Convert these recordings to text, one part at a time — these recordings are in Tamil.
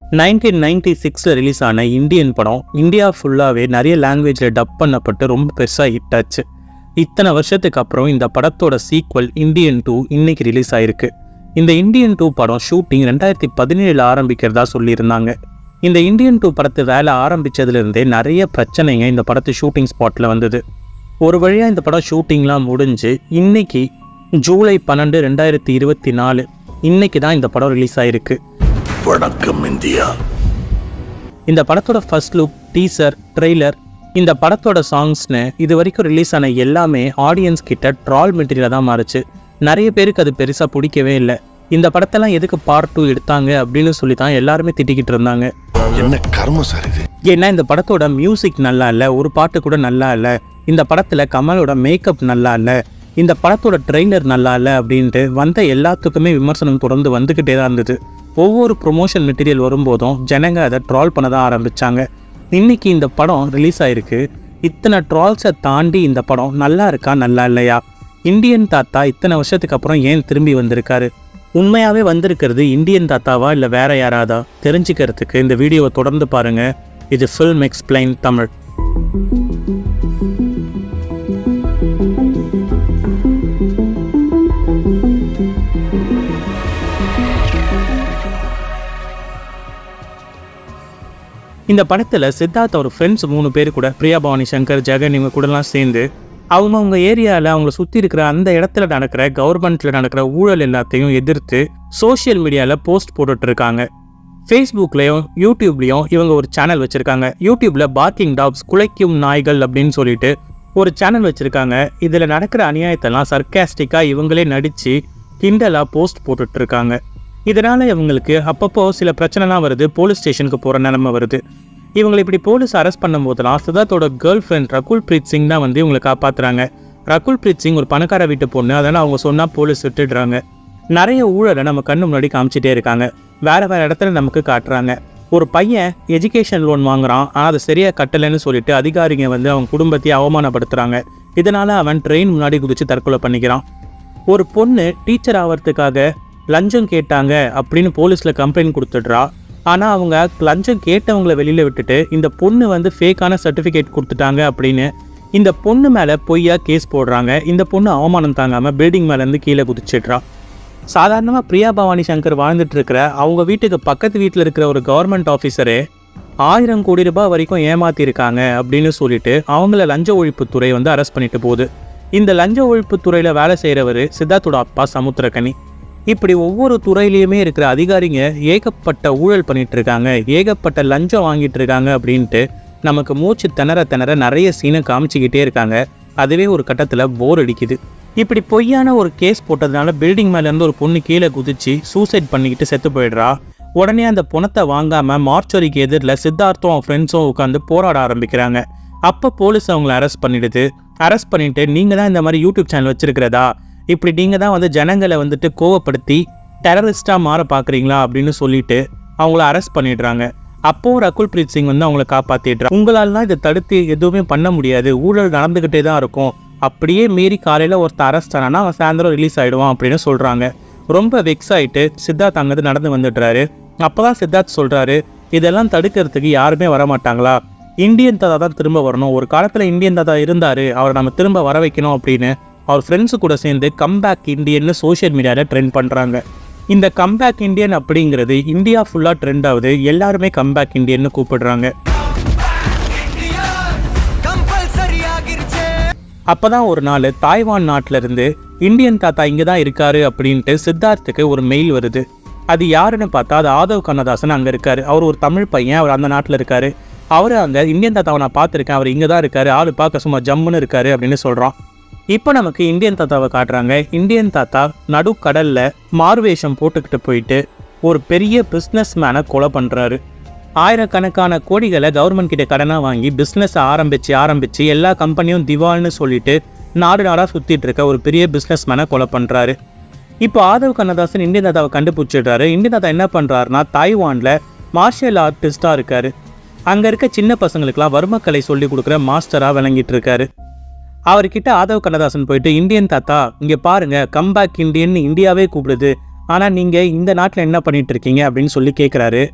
நைன்டீன் நைன்டி சிக்ஸில் ரிலீஸ் ஆன இந்தியன் படம் இந்தியா ஃபுல்லாகவே நிறைய லாங்குவேஜில் டப் பண்ணப்பட்டு ரொம்ப பெருசாக ஹிட் ஆச்சு இத்தனை வருஷத்துக்கு அப்புறம் இந்த படத்தோட சீக்வல் இந்தியன் டூ இன்னைக்கு ரிலீஸ் ஆயிருக்கு இந்த இந்தியன் டூ படம் ஷூட்டிங் ரெண்டாயிரத்தி பதினேழில் ஆரம்பிக்கிறதா சொல்லியிருந்தாங்க இந்த இந்தியன் டூ படத்து வேலை ஆரம்பிச்சதுலேருந்தே நிறைய பிரச்சனைங்க இந்த படத்து ஷூட்டிங் ஸ்பாட்டில் வந்தது ஒரு வழியாக இந்த படம் ஷூட்டிங்லாம் முடிஞ்சு இன்னைக்கு ஜூலை பன்னெண்டு ரெண்டாயிரத்தி இருபத்தி நாலு இன்னைக்கு தான் இந்த படம் ரிலீஸ் ஆயிருக்கு வணக்கம் இந்தியா இந்த படத்தோட ஃபர்ஸ்ட் லுக் டீசர் ட்ரெய்லர் இந்த படத்தோட சாங்ஸ்னு இது வரைக்கும் ரிலீஸ் ஆன எல்லாமே ஆடியன்ஸ் கிட்ட ட்ரால் மெட்டீரியலாக தான் மாறுச்சு நிறைய பேருக்கு அது பெருசாக பிடிக்கவே இல்லை இந்த படத்தெல்லாம் எதுக்கு பார்ட் டூ எடுத்தாங்க அப்படின்னு சொல்லி தான் எல்லாருமே திட்டிக்கிட்டு இருந்தாங்க என்ன கர்மம் சார் இது ஏன்னா இந்த படத்தோட மியூசிக் நல்லா இல்லை ஒரு பாட்டு கூட நல்லா இல்லை இந்த படத்தில் கமலோட மேக்கப் நல்லா இல்லை இந்த படத்தோட ட்ரெய்லர் நல்லா இல்லை அப்படின்ட்டு வந்த எல்லாத்துக்குமே விமர்சனம் தொடர்ந்து வந்துக்கிட்டே தான் இருந்தது ஒவ்வொரு ப்ரொமோஷன் மெட்டீரியல் வரும்போதும் ஜனங்க அதை ட்ரால் பண்ண தான் ஆரம்பித்தாங்க இன்னைக்கு இந்த படம் ரிலீஸ் ஆயிருக்கு இத்தனை ட்ரால்ஸை தாண்டி இந்த படம் நல்லா இருக்கா நல்லா இல்லையா இந்தியன் தாத்தா இத்தனை வருஷத்துக்கு அப்புறம் ஏன் திரும்பி வந்திருக்காரு உண்மையாகவே வந்திருக்கிறது இந்தியன் தாத்தாவா இல்லை வேற யாராதா தெரிஞ்சுக்கிறதுக்கு இந்த வீடியோவை தொடர்ந்து பாருங்க இது ஃபில்ம் எக்ஸ்பிளைன் தமிழ் இந்த படத்தில் சித்தார்த் அவர் ஃப்ரெண்ட்ஸ் மூணு பேர் கூட பிரியா பவானி சங்கர் ஜெகன் இவங்க கூடலாம் சேர்ந்து அவங்க அவங்க ஏரியாவில் அவங்கள சுற்றி இருக்கிற அந்த இடத்துல நடக்கிற கவர்மெண்ட்டில் நடக்கிற ஊழல் எல்லாத்தையும் எதிர்த்து சோஷியல் மீடியாவில் போஸ்ட் போட்டுட்டு இருக்காங்க ஃபேஸ்புக்லேயும் யூடியூப்லேயும் இவங்க ஒரு சேனல் வச்சுருக்காங்க யூடியூப்பில் பார்க்கிங் டாக்ஸ் குலைக்கும் நாய்கள் அப்படின்னு சொல்லிட்டு ஒரு சேனல் வச்சுருக்காங்க இதில் நடக்கிற அநியாயத்தெல்லாம் சர்க்காஸ்டிக்காக இவங்களே நடித்து கிண்டலாக போஸ்ட் போட்டுட்டு இருக்காங்க இதனால் இவங்களுக்கு அப்பப்போ சில பிரச்சனைலாம் வருது போலீஸ் ஸ்டேஷனுக்கு போகிற நிலைமை வருது இவங்களை இப்படி போலீஸ் அரெஸ்ட் பண்ணும்போதெல்லாம் சித்தார்த்தோட கேர்ள் ஃப்ரெண்ட் ரகுல் பிரீத் சிங் தான் வந்து இவங்களை காப்பாற்றுறாங்க ரகுல் பிரீத் சிங் ஒரு பணக்கார வீட்டு பொண்ணு அதனால் அவங்க சொன்னால் போலீஸ் விட்டுடுறாங்க நிறைய ஊழலை நம்ம கண்ணு முன்னாடி காமிச்சிட்டே இருக்காங்க வேற வேற இடத்துல நமக்கு காட்டுறாங்க ஒரு பையன் எஜுகேஷன் லோன் வாங்குறான் ஆனால் அதை சரியாக கட்டலைன்னு சொல்லிட்டு அதிகாரிங்க வந்து அவங்க குடும்பத்தையே அவமானப்படுத்துகிறாங்க இதனால் அவன் ட்ரெயின் முன்னாடி குதிச்சு தற்கொலை பண்ணிக்கிறான் ஒரு பொண்ணு டீச்சர் ஆகிறதுக்காக லஞ்சம் கேட்டாங்க அப்படின்னு போலீஸில் கம்ப்ளைண்ட் கொடுத்துட்றா ஆனால் அவங்க லஞ்சம் கேட்டவங்கள வெளியில் விட்டுட்டு இந்த பொண்ணு வந்து ஃபேக்கான சர்டிஃபிகேட் கொடுத்துட்டாங்க அப்படின்னு இந்த பொண்ணு மேலே பொய்யா கேஸ் போடுறாங்க இந்த பொண்ணு அவமானம் தாங்காமல் பில்டிங் மேலேருந்து கீழே குதிச்சிடுறா சாதாரணமாக பிரியா பவானி சங்கர் வாழ்ந்துட்டு இருக்கிற அவங்க வீட்டுக்கு பக்கத்து வீட்டில் இருக்கிற ஒரு கவர்மெண்ட் ஆஃபீஸரே ஆயிரம் கோடி ரூபாய் வரைக்கும் ஏமாத்திருக்காங்க அப்படின்னு சொல்லிட்டு அவங்கள லஞ்ச ஒழிப்புத்துறை வந்து அரெஸ்ட் பண்ணிட்டு போகுது இந்த லஞ்ச ஒழிப்புத்துறையில் வேலை செய்கிறவர் சித்தார்த்தோட அப்பா சமுத்திரக்கனி இப்படி ஒவ்வொரு துறையிலையுமே இருக்கிற அதிகாரிங்க ஏகப்பட்ட ஊழல் பண்ணிட்டு இருக்காங்க ஏகப்பட்ட லஞ்சம் வாங்கிட்டு இருக்காங்க அப்படின்ட்டு நமக்கு மூச்சு திணற திணற நிறைய சீனை காமிச்சிக்கிட்டே இருக்காங்க அதுவே ஒரு கட்டத்தில் போர் அடிக்குது இப்படி பொய்யான ஒரு கேஸ் போட்டதுனால பில்டிங் மேலேருந்து ஒரு பொண்ணு கீழே குதிச்சு சூசைட் பண்ணிக்கிட்டு செத்து போயிடுறா உடனே அந்த பணத்தை வாங்காம மார்ச்சரிக்கு எதிரில் சித்தார்த்தும் அவன் ஃப்ரெண்ட்ஸும் உட்காந்து போராட ஆரம்பிக்கிறாங்க அப்போ போலீஸ் அவங்கள அரெஸ்ட் பண்ணிடுது அரெஸ்ட் பண்ணிட்டு நீங்கள் தான் இந்த மாதிரி யூடியூப் சேனல் வச்சிருக்கிறதா இப்படி நீங்கள் தான் வந்து ஜனங்களை வந்துட்டு கோவப்படுத்தி டெரரிஸ்டாக மாற பார்க்குறீங்களா அப்படின்னு சொல்லிட்டு அவங்கள அரெஸ்ட் பண்ணிடுறாங்க அப்போவும் ரகுல் பிரீத் சிங் வந்து அவங்கள காப்பாற்றிடுறாங்க உங்களாலாம் இதை தடுத்து எதுவுமே பண்ண முடியாது ஊழல் நடந்துக்கிட்டே தான் இருக்கும் அப்படியே மீறி காலையில் ஒருத்தர் அரெஸ்ட் ஆனானா அவன் சாயந்தரம் ரிலீஸ் ஆகிடுவான் அப்படின்னு சொல்கிறாங்க ரொம்ப வெக்ஸ் ஆகிட்டு சித்தார்த் அங்கேருந்து நடந்து வந்துடுறாரு அப்போ தான் சித்தார்த் சொல்கிறாரு இதெல்லாம் தடுக்கிறதுக்கு யாருமே வர மாட்டாங்களா இந்தியன் தாத்தா தான் திரும்ப வரணும் ஒரு காலத்தில் இந்தியன் தாத்தா இருந்தார் அவரை நம்ம திரும்ப வர வைக்கணும் அப்படின்னு அவர் ஃப்ரெண்ட்ஸு கூட சேர்ந்து கம்பேக் இந்தியன்னு சோஷியல் மீடியாவில் ட்ரெண்ட் பண்ணுறாங்க இந்த கம்பேக் இந்தியன் அப்படிங்கிறது இந்தியா ஃபுல்லாக ட்ரெண்ட் ஆகுது எல்லாருமே கம்பேக் இந்தியன்னு கூப்பிடுறாங்க ಕಂಪಲ್ಸರಿ ಆಗಿರ್ಚೆ அப்போ தான் ஒரு நாள் தாய்வான் நாட்டில இருந்து இந்தியன் தாத்தா இங்கே தான் இருக்காரு அப்படின்ட்டு சித்தார்த்துக்கு ஒரு மெயில் வருது அது யாருன்னு பார்த்தா அது ஆதவ் கண்ணதாசன் அங்கே இருக்காரு அவர் ஒரு தமிழ் பையன் அவர் அந்த நாட்டில் இருக்காரு அவர் அங்கே இந்தியன் தாத்தாவை நான் பார்த்துருக்கேன் அவர் இங்கே தான் இருக்காரு ஆள் பார்க்க சும்மா ஜம்முன்னு இருக்காரு அப்படின்னு சொல்கிறான் இப்போ நமக்கு இந்தியன் தாத்தாவை காட்டுறாங்க இந்தியன் தாத்தா நடுக்கடல்ல மார்வேஷம் போட்டுக்கிட்டு போயிட்டு ஒரு பெரிய பிஸ்னஸ் மேனை கொலை பண்ணுறாரு ஆயிரக்கணக்கான கோடிகளை கவர்மெண்ட் கிட்ட கடனாக வாங்கி பிஸ்னஸ் ஆரம்பிச்சு ஆரம்பிச்சு எல்லா கம்பெனியும் திவால்னு சொல்லிட்டு நாடு நாடாக சுற்றிட்டு இருக்க ஒரு பெரிய பிஸ்னஸ் மேனை கொலை பண்ணுறாரு இப்போ ஆதவ் கண்ணதாசன் இந்தியன் தாத்தாவை கண்டுபிடிச்சிடுறாரு இந்தியன் தாத்தா என்ன பண்ணுறாருனா தாய்வானில் மார்ஷியல் ஆர்டிஸ்டாக இருக்காரு அங்கே இருக்க சின்ன பசங்களுக்கெல்லாம் வர்மக்கலை சொல்லி கொடுக்குற மாஸ்டராக விளங்கிட்டு இருக்காரு அவர்கிட்ட ஆதவ் கண்ணதாசன் போயிட்டு இந்தியன் தாத்தா இங்கே பாருங்க கம்பேக் இந்தியன் இந்தியாவே கூப்பிடுது ஆனால் நீங்கள் இந்த நாட்டில் என்ன பண்ணிட்டு இருக்கீங்க அப்படின்னு சொல்லி கேட்குறாரு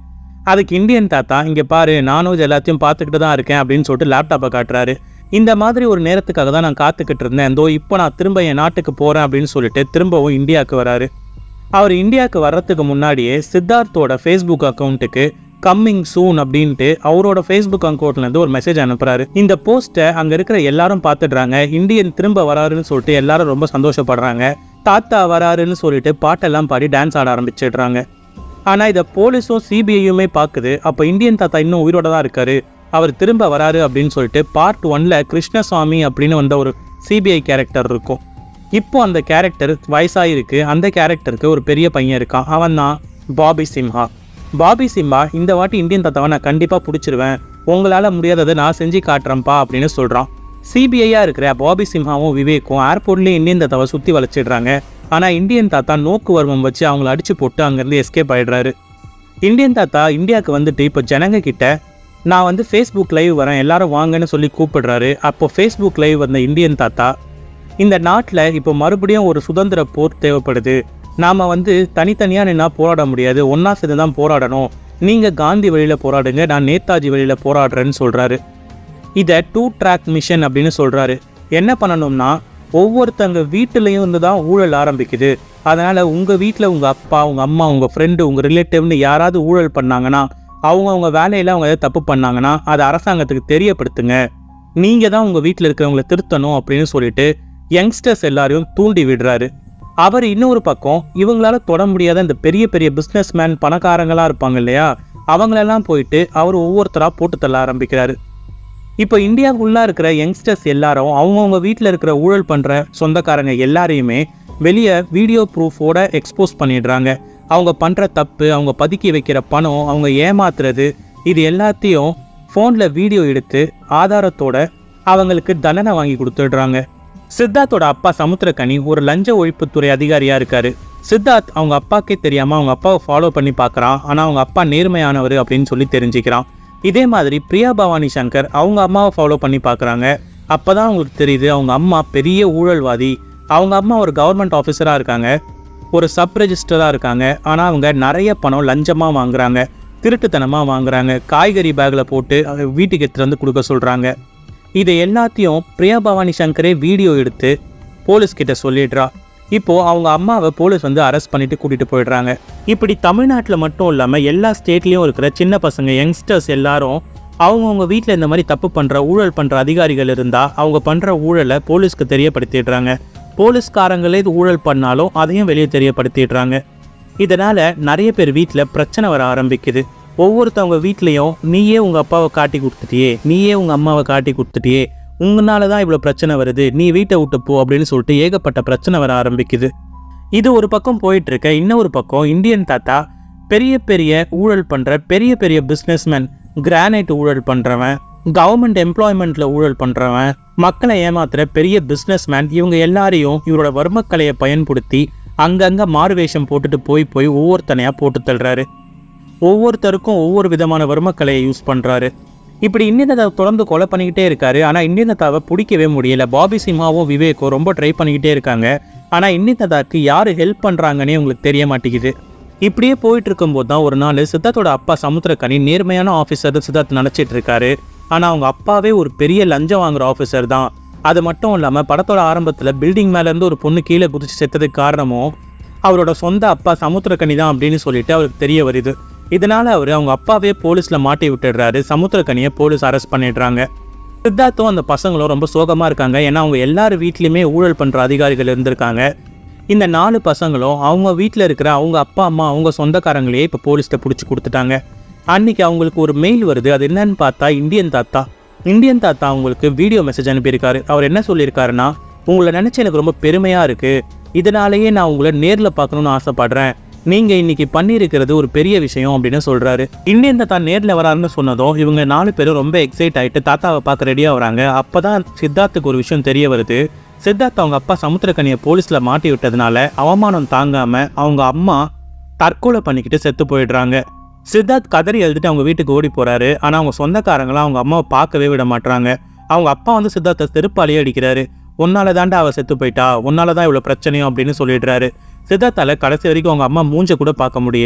அதுக்கு இந்தியன் தாத்தா இங்கே பாரு நானும் இது எல்லாத்தையும் பார்த்துக்கிட்டு தான் இருக்கேன் அப்படின்னு சொல்லிட்டு லேப்டாப்பை காட்டுறாரு இந்த மாதிரி ஒரு நேரத்துக்காக தான் நான் காத்துக்கிட்டு இருந்தேன் இதோ இப்போ நான் திரும்ப என் நாட்டுக்கு போகிறேன் அப்படின்னு சொல்லிட்டு திரும்பவும் இந்தியாவுக்கு வராரு அவர் இந்தியாவுக்கு வர்றதுக்கு முன்னாடியே சித்தார்த்தோட ஃபேஸ்புக் அக்கௌண்ட்டுக்கு கம்மிங் சூன் அப்படின்ட்டு அவரோட ஃபேஸ்புக் அக்கௌண்ட்லேருந்து ஒரு மெசேஜ் அனுப்புறாரு இந்த போஸ்ட்டை அங்கே இருக்கிற எல்லாரும் பார்த்துடுறாங்க இந்தியன் திரும்ப வராருன்னு சொல்லிட்டு எல்லாரும் ரொம்ப சந்தோஷப்படுறாங்க தாத்தா வராருன்னு சொல்லிட்டு பாட்டெல்லாம் பாடி டான்ஸ் ஆட ஆரம்பிச்சிடுறாங்க ஆனால் இதை போலீஸும் சிபிஐயுமே பார்க்குது அப்போ இந்தியன் தாத்தா இன்னும் உயிரோட தான் இருக்காரு அவர் திரும்ப வராரு அப்படின்னு சொல்லிட்டு பார்ட் ஒன்ல கிருஷ்ணசுவாமி அப்படின்னு வந்த ஒரு சிபிஐ கேரக்டர் இருக்கும் இப்போ அந்த கேரக்டர் வயசாயிருக்கு அந்த கேரக்டருக்கு ஒரு பெரிய பையன் இருக்கான் அவன் தான் பாபி சிம்ஹா பாபி சிம்ஹா இந்த வாட்டி இந்தியன் தாத்தாவை நான் கண்டிப்பாக பிடிச்சிருவேன் உங்களால் முடியாததை நான் செஞ்சு காட்டுறேன்ப்பா அப்படின்னு சொல்கிறான் சிபிஐயாக இருக்கிற பாபி சிம்ஹாவும் விவேக்கும் ஏர்போர்ட்லேயே இந்தியன் தாத்தாவை சுற்றி வளைச்சிடுறாங்க ஆனால் இந்தியன் தாத்தா நோக்கு வர்மம் வச்சு அவங்கள அடிச்சு போட்டு அங்கேருந்து எஸ்கேப் ஆயிடுறாரு இந்தியன் தாத்தா இந்தியாவுக்கு வந்துட்டு இப்போ ஜனங்க கிட்ட நான் வந்து ஃபேஸ்புக் லைவ் வரேன் எல்லாரும் வாங்கன்னு சொல்லி கூப்பிடுறாரு அப்போ ஃபேஸ்புக் லைவ் வந்த இந்தியன் தாத்தா இந்த நாட்டில் இப்போ மறுபடியும் ஒரு சுதந்திர போர் தேவைப்படுது நாம் வந்து தனித்தனியாக நின்னா போராட முடியாது ஒன்றா சேர்ந்து தான் போராடணும் நீங்கள் காந்தி வழியில் போராடுங்க நான் நேதாஜி வழியில் போராடுறேன்னு சொல்கிறாரு இதை டூ ட்ராக் மிஷன் அப்படின்னு சொல்கிறாரு என்ன பண்ணணும்னா ஒவ்வொருத்தங்க வீட்டிலையும் இருந்து தான் ஊழல் ஆரம்பிக்குது அதனால் உங்கள் வீட்டில் உங்கள் அப்பா உங்கள் அம்மா உங்கள் ஃப்ரெண்டு உங்கள் ரிலேட்டிவ்னு யாராவது ஊழல் பண்ணாங்கன்னா அவங்க அவங்க வேலையில் அவங்க ஏதாவது தப்பு பண்ணாங்கன்னா அதை அரசாங்கத்துக்கு தெரியப்படுத்துங்க நீங்கள் தான் உங்கள் வீட்டில் இருக்கிறவங்கள திருத்தணும் அப்படின்னு சொல்லிட்டு யங்ஸ்டர்ஸ் எல்லாரையும் தூண்டி விடுறாரு அவர் இன்னொரு பக்கம் இவங்களால தொட முடியாத இந்த பெரிய பெரிய பிஸ்னஸ்மேன் பணக்காரங்களாக இருப்பாங்க இல்லையா அவங்களெல்லாம் போயிட்டு அவர் ஒவ்வொருத்தராக போட்டு தள்ள ஆரம்பிக்கிறாரு இப்போ இந்தியாவுக்குள்ளே இருக்கிற யங்ஸ்டர்ஸ் எல்லாரும் அவங்கவுங்க வீட்டில் இருக்கிற ஊழல் பண்ணுற சொந்தக்காரங்க எல்லாரையுமே வெளியே வீடியோ ப்ரூஃபோட எக்ஸ்போஸ் பண்ணிடுறாங்க அவங்க பண்ணுற தப்பு அவங்க பதுக்கி வைக்கிற பணம் அவங்க ஏமாத்துறது இது எல்லாத்தையும் ஃபோனில் வீடியோ எடுத்து ஆதாரத்தோட அவங்களுக்கு தண்டனை வாங்கி கொடுத்துடுறாங்க சித்தார்த்தோட அப்பா சமுத்திரக்கனி ஒரு லஞ்ச ஒழிப்புத்துறை அதிகாரியாக இருக்காரு சித்தார்த் அவங்க அப்பாக்கே தெரியாமல் அவங்க அப்பாவை ஃபாலோ பண்ணி பார்க்குறான் ஆனால் அவங்க அப்பா நேர்மையானவர் அப்படின்னு சொல்லி தெரிஞ்சுக்கிறான் இதே மாதிரி பிரியா பவானி சங்கர் அவங்க அம்மாவை ஃபாலோ பண்ணி பார்க்குறாங்க அப்போ தான் அவங்களுக்கு தெரியுது அவங்க அம்மா பெரிய ஊழல்வாதி அவங்க அம்மா ஒரு கவர்மெண்ட் ஆஃபீஸராக இருக்காங்க ஒரு சப் ரெஜிஸ்டராக இருக்காங்க ஆனால் அவங்க நிறைய பணம் லஞ்சமாக வாங்குறாங்க திருட்டுத்தனமாக வாங்குறாங்க காய்கறி பேக்கில் போட்டு அதை வீட்டுக்கு எடுத்துட்டு வந்து கொடுக்க சொல்கிறாங்க இதை எல்லாத்தையும் பிரியா பவானி சங்கரே வீடியோ எடுத்து போலீஸ் கிட்ட சொல்லிடுறா இப்போ அவங்க அம்மாவை போலீஸ் வந்து அரெஸ்ட் பண்ணிட்டு கூட்டிட்டு போயிடுறாங்க இப்படி தமிழ்நாட்டில் மட்டும் இல்லாமல் எல்லா ஸ்டேட்லேயும் இருக்கிற சின்ன பசங்க யங்ஸ்டர்ஸ் எல்லாரும் அவங்கவுங்க வீட்டில் இந்த மாதிரி தப்பு பண்ணுற ஊழல் பண்ணுற அதிகாரிகள் இருந்தால் அவங்க பண்ணுற ஊழலை போலீஸ்க்கு தெரியப்படுத்திடுறாங்க போலீஸ்காரங்களே இது ஊழல் பண்ணாலும் அதையும் வெளியே தெரியப்படுத்திடுறாங்க இதனால நிறைய பேர் வீட்டில் பிரச்சனை வர ஆரம்பிக்குது ஒவ்வொருத்தவங்க வீட்லேயும் நீயே உங்கள் அப்பாவை காட்டி கொடுத்துட்டியே நீயே உங்கள் அம்மாவை காட்டி கொடுத்துட்டியே உங்களால தான் இவ்வளோ பிரச்சனை வருது நீ வீட்டை விட்டு போ அப்படின்னு சொல்லிட்டு ஏகப்பட்ட பிரச்சனை வர ஆரம்பிக்குது இது ஒரு பக்கம் போயிட்டு இருக்க இன்னொரு பக்கம் இந்தியன் தாத்தா பெரிய பெரிய ஊழல் பண்ணுற பெரிய பெரிய பிஸ்னஸ்மேன் கிரானைட் ஊழல் பண்ணுறவன் கவர்மெண்ட் எம்ப்ளாய்மெண்ட்டில் ஊழல் பண்ணுறவன் மக்களை ஏமாத்துற பெரிய பிஸ்னஸ்மேன் இவங்க எல்லாரையும் இவரோட வர்மக்கலையை பயன்படுத்தி அங்கங்கே மாறுவேஷம் போட்டுட்டு போய் போய் ஒவ்வொருத்தனையாக போட்டு தள்ளுறாரு ஒவ்வொருத்தருக்கும் ஒவ்வொரு விதமான வர்மக்கலையை யூஸ் பண்ணுறாரு இப்படி இன்னியதாவை தொடர்ந்து கொலை பண்ணிக்கிட்டே இருக்காரு ஆனால் இன்னியதாவை பிடிக்கவே முடியல பாபி சிம்மாவும் விவேக்கும் ரொம்ப ட்ரை பண்ணிக்கிட்டே இருக்காங்க ஆனால் இன்னியதாக்கு யார் ஹெல்ப் பண்ணுறாங்கன்னே உங்களுக்கு தெரிய மாட்டேங்குது இப்படியே போயிட்டு இருக்கும்போது தான் ஒரு நாள் சித்தார்த்தோட அப்பா சமுத்திரக்கனி நேர்மையான ஆஃபீஸர் சித்தார்த் நினச்சிட்டு இருக்காரு ஆனால் அவங்க அப்பாவே ஒரு பெரிய லஞ்சம் வாங்குற ஆஃபீஸர் தான் அது மட்டும் இல்லாமல் படத்தோட ஆரம்பத்தில் பில்டிங் மேலேருந்து ஒரு பொண்ணு கீழே குதிச்சு செத்ததுக்கு காரணமும் அவரோட சொந்த அப்பா சமுத்திரக்கனி தான் அப்படின்னு சொல்லிட்டு அவருக்கு தெரிய வருது இதனால அவர் அவங்க அப்பாவே போலீஸ்ல மாட்டி விட்டுடுறாரு சமுத்திரக்கனியை போலீஸ் அரெஸ்ட் பண்ணிடுறாங்க சித்தார்த்தும் அந்த பசங்களும் ரொம்ப சோகமா இருக்காங்க ஏன்னா அவங்க எல்லார் வீட்லயுமே ஊழல் பண்ற அதிகாரிகள் இருந்திருக்காங்க இந்த நாலு பசங்களும் அவங்க வீட்டில் இருக்கிற அவங்க அப்பா அம்மா அவங்க சொந்தக்காரங்களையே இப்போ போலீஸ்கிட்ட பிடிச்சி கொடுத்துட்டாங்க அன்னைக்கு அவங்களுக்கு ஒரு மெயில் வருது அது என்னன்னு பார்த்தா இந்தியன் தாத்தா இந்தியன் தாத்தா அவங்களுக்கு வீடியோ மெசேஜ் அனுப்பியிருக்காரு அவர் என்ன சொல்லியிருக்காருன்னா உங்களை நினச்சி எனக்கு ரொம்ப பெருமையாக இருக்குது இதனாலேயே நான் உங்களை நேரில் பார்க்கணும்னு ஆசைப்படுறேன் நீங்கள் இன்னைக்கு பண்ணியிருக்கிறது ஒரு பெரிய விஷயம் அப்படின்னு சொல்கிறாரு இந்தியன் தாத்தா நேரில் வராருன்னு சொன்னதும் இவங்க நாலு பேரும் ரொம்ப எக்ஸைட் ஆகிட்டு தாத்தாவை பார்க்க ரெடியாக வராங்க அப்போ தான் சித்தார்த்துக்கு ஒரு விஷயம் தெரிய வருது சித்தார்த் அவங்க அப்பா சமுத்திரக்கனியை போலீஸில் மாட்டி விட்டதுனால அவமானம் தாங்காமல் அவங்க அம்மா தற்கொலை பண்ணிக்கிட்டு செத்து போயிடுறாங்க சித்தார்த் கதறி எழுதிட்டு அவங்க வீட்டுக்கு ஓடி போறாரு ஆனால் அவங்க சொந்தக்காரங்களாம் அவங்க அம்மாவை பார்க்கவே விட மாட்றாங்க அவங்க அப்பா வந்து சித்தார்த்தை செருப்பாலேயே அடிக்கிறாரு உன்னால தாண்டா அவ செத்து போயிட்டா உன்னால தான் இவ்வளோ பிரச்சனையும் அப்படின்னு சொல்லிடுறாரு சித்தார்த்தால கடைசி வரைக்கும் அவங்க அம்மா மூஞ்ச கூட பார்க்க முடியல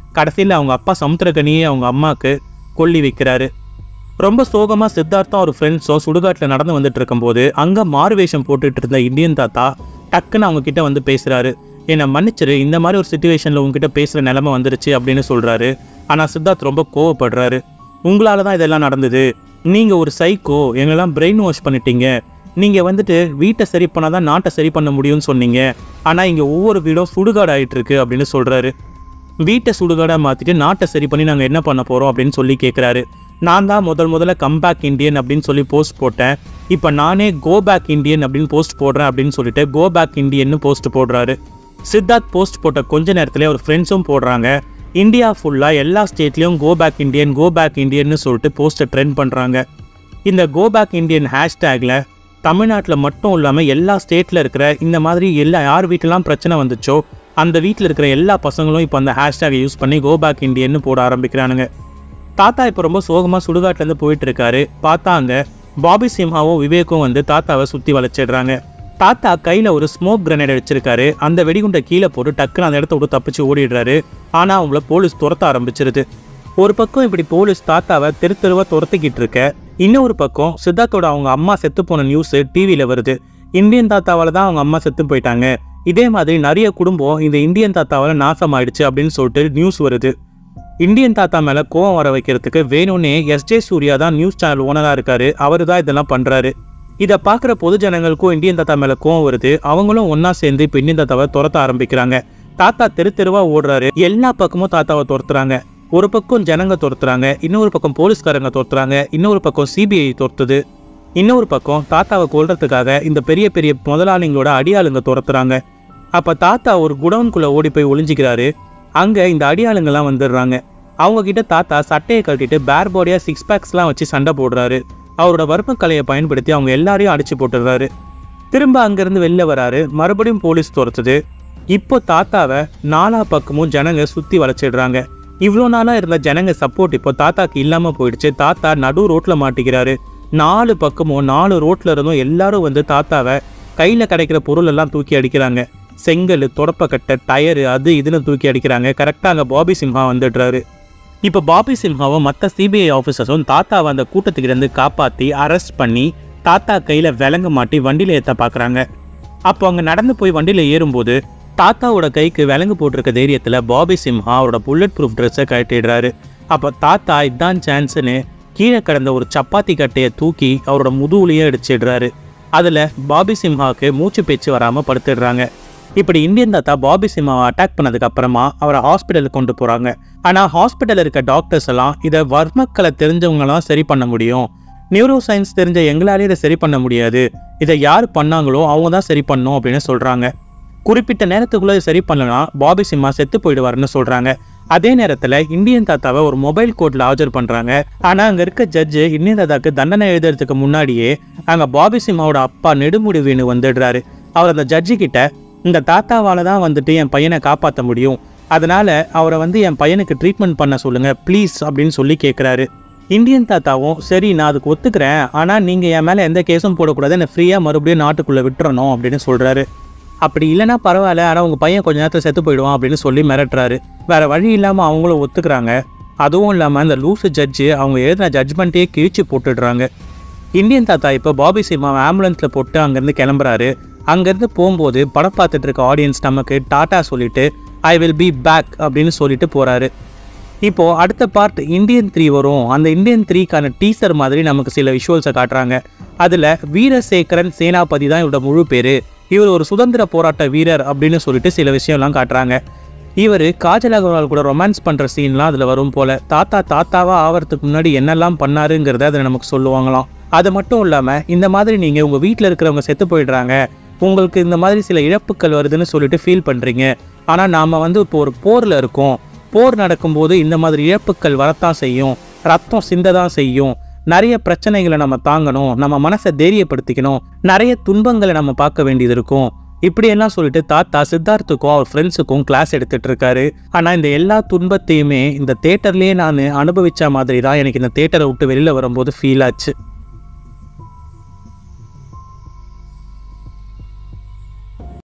கடைசியில் அவங்க அப்பா சமுத்திரகனியே அவங்க அம்மாவுக்கு கொல்லி வைக்கிறாரு ரொம்ப சோகமாக சித்தார்த்தம் ஒரு ஃப்ரெண்ட்ஸோ சுடுகாட்டில் நடந்து வந்துட்டு இருக்கும்போது அங்கே மாறுவேஷம் போட்டுட்டு இருந்த இந்தியன் தாத்தா டக்குன்னு அவங்க கிட்ட வந்து பேசுகிறாரு என்னை மன்னிச்சிரு இந்த மாதிரி ஒரு சுச்சுவேஷனில் உங்ககிட்ட பேசுகிற நிலைமை வந்துருச்சு அப்படின்னு சொல்கிறாரு ஆனால் சித்தார்த் ரொம்ப கோவப்படுறாரு உங்களால தான் இதெல்லாம் நடந்தது நீங்கள் ஒரு சைக்கோ எங்களெல்லாம் பிரெயின் வாஷ் பண்ணிட்டீங்க நீங்கள் வந்துட்டு வீட்டை சரி பண்ணால் தான் நாட்டை சரி பண்ண முடியும்னு சொன்னீங்க ஆனால் இங்கே ஒவ்வொரு வீடும் சுடுகாடு ஆயிட்டு இருக்கு அப்படின்னு சொல்கிறாரு வீட்டை சுடுகாடாக மாற்றிட்டு நாட்டை சரி பண்ணி நாங்கள் என்ன பண்ண போகிறோம் அப்படின்னு சொல்லி கேட்குறாரு நான் தான் முதல் முதல்ல கம்பேக் இந்தியன் அப்படின்னு சொல்லி போஸ்ட் போட்டேன் இப்போ நானே கோ பேக் இந்தியன் அப்படின்னு போஸ்ட் போடுறேன் அப்படின்னு சொல்லிட்டு கோ பேக் இந்தியன்னு போஸ்ட் போடுறாரு சித்தார்த் போஸ்ட் போட்ட கொஞ்ச நேரத்தில் ஒரு ஃப்ரெண்ட்ஸும் போடுறாங்க இந்தியா ஃபுல்லாக எல்லா ஸ்டேட்லேயும் go back Indian go back இந்தியன்னு சொல்லிட்டு போஸ்ட்டை ட்ரெண்ட் பண்ணுறாங்க இந்த கோ பேக் இந்தியன் ஹேஷ்டேக்கில் தமிழ்நாட்டில் மட்டும் இல்லாமல் எல்லா ஸ்டேட்டில் இருக்கிற இந்த மாதிரி எல்லா யார் வீட்டிலலாம் பிரச்சனை வந்துச்சோ அந்த வீட்டில் இருக்கிற எல்லா பசங்களும் இப்போ அந்த ஹேஷ்டேகை யூஸ் பண்ணி கோ பேக் இந்தியன்னு போட ஆரம்பிக்கிறானுங்க தாத்தா இப்போ ரொம்ப சோகமாக சுடுகாட்டிலேருந்து போயிட்டு இருக்காரு பார்த்தா அங்க பாபி சிம்ஹாவும் விவேக்கும் வந்து தாத்தாவை சுற்றி வளைச்சிடுறாங்க தாத்தா கையில் ஒரு ஸ்மோக் கிரனேட் வச்சிருக்காரு அந்த வெடிகுண்டை கீழே போட்டு டக்குன்னு அந்த இடத்த விட்டு தப்பிச்சு ஓடிடுறாரு ஆனால் அவங்கள போலீஸ் துரத்த ஆரம்பிச்சிருது ஒரு பக்கம் இப்படி போலீஸ் தாத்தாவை தெரு தெருவா துரத்திக்கிட்டு இருக்க இன்னொரு பக்கம் சித்தார்த்தோட அவங்க அம்மா செத்து போன நியூஸ் டிவியில் வருது இந்தியன் தாத்தாவால தான் அவங்க அம்மா செத்து போயிட்டாங்க இதே மாதிரி நிறைய குடும்பம் இந்த இந்தியன் தாத்தாவால நாசமாயிடுச்சு அப்படின்னு சொல்லிட்டு நியூஸ் வருது இந்தியன் தாத்தா மேல கோவம் வர வைக்கிறதுக்கு வேணும்னே எஸ்ஜே சூர்யா தான் நியூஸ் சேனல் ஓனரா இருக்காரு அவரு தான் இதெல்லாம் பண்றாரு இதை பார்க்குற பொது ஜனங்களுக்கும் இந்தியன் தாத்தா மேல கோவம் வருது அவங்களும் ஒண்ணா சேர்ந்து இப்போ இந்தியன் தாத்தாவை துரத்த ஆரம்பிக்கிறாங்க தாத்தா தெரு தெருவா ஓடுறாரு எல்லா பக்கமும் தாத்தாவை துரத்துறாங்க ஒரு பக்கம் ஜனங்க துரத்துறாங்க இன்னொரு பக்கம் போலீஸ்காரங்க துரத்துறாங்க இன்னொரு பக்கம் சிபிஐ துரத்துது இன்னொரு பக்கம் தாத்தாவை கொல்றதுக்காக இந்த பெரிய பெரிய முதலாளிங்களோட அடியாளுங்க துரத்துறாங்க அப்ப தாத்தா ஒரு குடவுன்குள்ள ஓடி போய் ஒளிஞ்சிக்கிறாரு அங்க இந்த அடியாளுங்கெல்லாம் வந்துடுறாங்க அவங்க கிட்ட தாத்தா சட்டையை கட்டிட்டு பேர் பாடியா சிக்ஸ் பேக்ஸ்லாம் வச்சு சண்டை போடுறாரு அவரோட வர்ம கலையை பயன்படுத்தி அவங்க எல்லாரையும் அடிச்சு போட்டுடுறாரு திரும்ப அங்கிருந்து வெளில வராரு மறுபடியும் போலீஸ் துரத்துது இப்போ தாத்தாவை நாலா பக்கமும் ஜனங்க சுத்தி வளைச்சிடுறாங்க இவ்வளோ நாளா இருந்த ஜனங்க சப்போர்ட் இப்போ தாத்தாக்கு இல்லாம போயிடுச்சு தாத்தா நடு ரோட்ல மாட்டிக்கிறாரு நாலு பக்கமும் நாலு ரோட்ல இருந்தும் எல்லாரும் வந்து தாத்தாவை கையில கிடைக்கிற பொருள் எல்லாம் தூக்கி அடிக்கிறாங்க செங்கல் தொடப்பக்கட்டை டயரு அது இதுன்னு தூக்கி அடிக்கிறாங்க கரெக்டாக அங்கே பாபி சிம்ஹா வந்துடுறாரு இப்போ பாபி சிம்ஹாவும் மற்ற சிபிஐ ஆஃபீஸர்ஸும் தாத்தாவை அந்த கூட்டத்துக்கிட்ட இருந்து காப்பாற்றி அரெஸ்ட் பண்ணி தாத்தா கையில் விலங்கு மாட்டி வண்டியில் ஏற்ற பார்க்குறாங்க அப்போ அங்கே நடந்து போய் வண்டியில் ஏறும்போது தாத்தாவோட கைக்கு விலங்கு போட்டிருக்க தைரியத்தில் பாபி சிம்ஹா அவரோட புல்லட் ப்ரூஃப் ட்ரெஸ்ஸை கட்டிடுறாரு அப்போ தாத்தா இதான் சான்ஸ்னு கீழே கிடந்த ஒரு சப்பாத்தி கட்டையை தூக்கி அவரோட முதுகுலையே அடிச்சிடுறாரு அதில் பாபி சிம்ஹாவுக்கு மூச்சு பேச்சு வராமல் படுத்துடுறாங்க இப்படி இந்தியன் தாத்தா பாபி சிம்மாவை அட்டாக் பண்ணதுக்கு அப்புறமா அவரை ஹாஸ்பிட்டலுக்கு கொண்டு போகிறாங்க ஆனால் ஹாஸ்பிட்டலில் இருக்க டாக்டர்ஸ் எல்லாம் இதை வர்மக்கலை தெரிஞ்சவங்களாம் சரி பண்ண முடியும் நியூரோ சயின்ஸ் தெரிஞ்ச எங்களாலே இதை சரி பண்ண முடியாது இதை யார் பண்ணாங்களோ அவங்க தான் சரி பண்ணணும் அப்படின்னு சொல்கிறாங்க குறிப்பிட்ட நேரத்துக்குள்ளே இதை சரி பண்ணலனா பாபி சிம்மா செத்து போயிடுவாருன்னு சொல்கிறாங்க அதே நேரத்தில் இந்தியன் தாத்தாவை ஒரு மொபைல் கோர்ட்டில் ஆஜர் பண்ணுறாங்க ஆனால் அங்கே இருக்க ஜட்ஜு இந்தியன் தாத்தாக்கு தண்டனை எழுதுறதுக்கு முன்னாடியே அங்கே பாபி சிம்மாவோட அப்பா நெடுமுடி வேணு வந்துடுறாரு அவர் அந்த ஜட்ஜு கிட்ட இந்த தாத்தாவால தான் வந்துட்டு என் பையனை காப்பாற்ற முடியும் அதனால அவரை வந்து என் பையனுக்கு ட்ரீட்மெண்ட் பண்ண சொல்லுங்க ப்ளீஸ் அப்படின்னு சொல்லி கேட்குறாரு இந்தியன் தாத்தாவும் சரி நான் அதுக்கு ஒத்துக்கிறேன் ஆனால் நீங்கள் என் மேலே எந்த கேஸும் போடக்கூடாது என்னை ஃப்ரீயாக மறுபடியும் நாட்டுக்குள்ளே விட்டுறணும் அப்படின்னு சொல்கிறாரு அப்படி இல்லைன்னா பரவாயில்ல ஆனால் உங்கள் பையன் கொஞ்ச நேரத்தில் செத்து போயிடுவான் அப்படின்னு சொல்லி மிரட்டுறாரு வேற வழி இல்லாமல் அவங்களும் ஒத்துக்கிறாங்க அதுவும் இல்லாமல் இந்த லூசு ஜட்ஜு அவங்க எழுதின ஜட்ஜ்மெண்ட்டையே கிழிச்சு போட்டுடுறாங்க இந்தியன் தாத்தா இப்போ பாபி சிம்மாவை ஆம்புலன்ஸில் போட்டு அங்கேருந்து கிளம்புறாரு அங்கேருந்து போகும்போது படம் பார்த்துட்டு இருக்க ஆடியன்ஸ் நமக்கு டாட்டா சொல்லிட்டு ஐ வில் பி பேக் அப்படின்னு சொல்லிட்டு போகிறாரு இப்போ அடுத்த பார்ட் இந்தியன் த்ரீ வரும் அந்த இந்தியன் த்ரீக்கான டீசர் மாதிரி நமக்கு சில விஷுவல்ஸை காட்டுறாங்க அதில் வீரசேகரன் சேனாபதி தான் இவரோட முழு பேர் இவர் ஒரு சுதந்திர போராட்ட வீரர் அப்படின்னு சொல்லிட்டு சில விஷயம்லாம் காட்டுறாங்க இவர் காஜல் அகர்வால் கூட ரொமான்ஸ் பண்ணுற சீன்லாம் அதில் வரும் போல தாத்தா தாத்தாவா ஆவறதுக்கு முன்னாடி என்னெல்லாம் பண்ணாருங்கிறத அதில் நமக்கு சொல்லுவாங்களாம் அது மட்டும் இல்லாமல் இந்த மாதிரி நீங்கள் உங்கள் வீட்டில் இருக்கிறவங்க செத்து போயிடுறாங்க உங்களுக்கு இந்த மாதிரி சில இழப்புகள் வருதுன்னு சொல்லிட்டு ஃபீல் பண்ணுறீங்க ஆனால் நாம் வந்து இப்போ ஒரு போரில் இருக்கோம் போர் நடக்கும்போது இந்த மாதிரி இழப்புகள் வரத்தான் செய்யும் ரத்தம் சிந்த தான் செய்யும் நிறைய பிரச்சனைகளை நம்ம தாங்கணும் நம்ம மனசை தைரியப்படுத்திக்கணும் நிறைய துன்பங்களை நம்ம பார்க்க வேண்டியது இருக்கும் இப்படியெல்லாம் சொல்லிட்டு தாத்தா சித்தார்த்துக்கும் அவர் ஃப்ரெண்ட்ஸுக்கும் கிளாஸ் எடுத்துட்டு இருக்காரு ஆனால் இந்த எல்லா துன்பத்தையுமே இந்த தேட்டர்லேயே நான் அனுபவிச்ச மாதிரி தான் எனக்கு இந்த தேட்டரை விட்டு வெளியில் வரும்போது ஃபீல் ஆச்சு